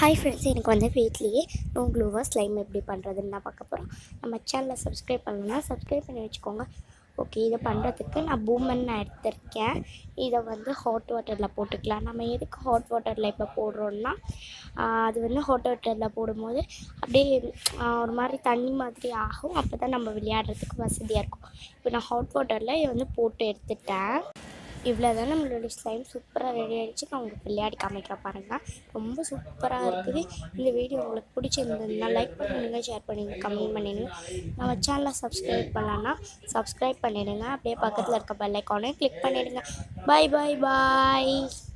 hi friends எனக்கு வந்து வீட்லேயே நோ க்ளூவாக ஸ்லைம் எப்படி பண்ணுறதுன்னு நான் பார்க்க போகிறோம் நம்ம சேனலை சப்ஸ்கிரைப் பண்ணலன்னா சப்ஸ்கிரைப் பண்ணி வச்சுக்கோங்க ஓகே இதை பண்ணுறதுக்கு நான் பூமன் நான் எடுத்திருக்கேன் இதை வந்து ஹாட் வாட்டரில் போட்டுக்கலாம் நம்ம எதுக்கு ஹாட் வாட்டரில் இப்போ போடுறோன்னா ஆஹ் அது வந்து ஹாட் வாட்டரில் போடும்போது அப்படியே ஆஹ் ஒரு மாதிரி தண்ணி மாதிரி ஆகும் அப்போ தான் நம்ம விளையாடுறதுக்கு வசதியாக இருக்கும் இப்போ நான் ஹாட் வாட்டரில் இதை வந்து போட்டு எடுத்துட்டேன் இவ்வளோ தான் நம்மளோட ஸ்லைம் சூப்பராக ரெடி ஆகிடுச்சு நான் உங்களுக்கு விளையாடி காமிக்க பாருங்கள் ரொம்ப சூப்பராக இருக்குது இந்த வீடியோ உங்களுக்கு பிடிச்சிருந்ததுன்னா லைக் பண்ணுங்க ஷேர் பண்ணுங்க கமெண்ட் பண்ணிடுங்க நம்ம சேனலை சப்ஸ்கிரைப் பண்ணலான்னா சப்ஸ்கிரைப் பண்ணிடுங்க அப்படியே பக்கத்தில் இருக்க பெல் ஐக்கானே கிளிக் பண்ணிடுங்க பாய் பாய் பாய்